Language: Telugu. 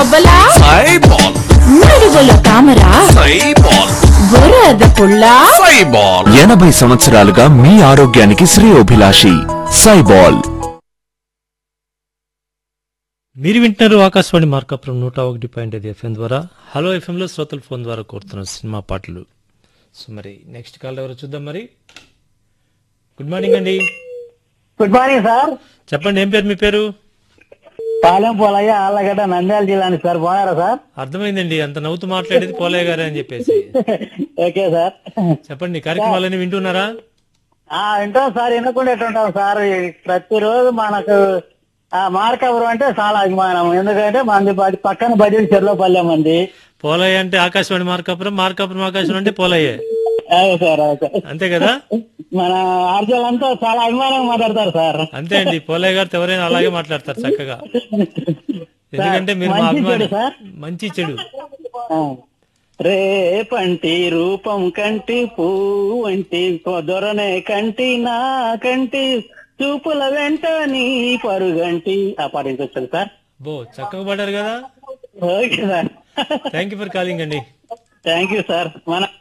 బొబ్బలా సైబాల్ నడుగుల తామరా సైబాల్ బురద పుల్లా సైబాల్ ఎనభై సంవత్సరాలుగా మీ ఆరోగ్యానికి శ్రేయోభిలాషి సైబాల్ మీరు వింటున్నారు ఆకాశవాణి మార్కాపురం నూట ఒకటి పాయింట్ ఐదు ఎఫ్ఎం ద్వారా హలో ఎఫ్ఎంలో శ్రోతల ఫోన్ ద్వారా కోరుతున్న సినిమా పాటలు సో మరి నెక్స్ట్ కాల్ ఎవరో చూద్దాం మరి గుడ్ మార్నింగ్ అండి గుడ్ మార్నింగ్ సార్ చెప్పండి ఏం పేరు మీ పేరు పాలెం పోలయ్య ఆళ్ళగడ్డ నంద్యాల జిల్లా నుంచి సార్ బాగున్నారా సార్ అర్థమైందండి అంత నవ్వుతూ మాట్లాడేది పోలయ్య గారే అని చెప్పేసి ఓకే సార్ చెప్పండి కార్యక్రమాలన్నీ వింటున్నారా ఆ వింటాం సార్ వినకుండా ఎట్టుంటాం సార్ ఈ ప్రతిరోజు మనకు ఆ మార్కాపురం అంటే చాలా అభిమానం ఎందుకంటే మంది బడి పక్కన బడి చెరులో పల్లె మంది పోలయ్య అంటే ఆకాశవాణి మార్కాపురం మార్కాపురం ఆకాశవాణి అంటే పోలయ్యే అవును సార్ అవును సార్. అంతే కదా మన ఆర్జలంతా చాలా అభిమానంగా మాట్లాడతారు సార్ అంతే అండి పోలయ్య గారితో ఎవరైనా అలాగే మాట్లాడతారు చక్కగా ఎందుకంటే మీరు మా మంచి అభిమాని చెడు సార్. మంచి చెడు ఆ. రేపంటి రూపం కంటి పువ్వంటి దొరనే కంటి నా కంటి చూపుల వెంట నీ పరుగంటి ఆ పాట ఇంకొచ్చాను సార్ బో చక్కగా పాడారు కదా okay sir thank you for calling అండి థ్యాంక్ యూ సార్ మన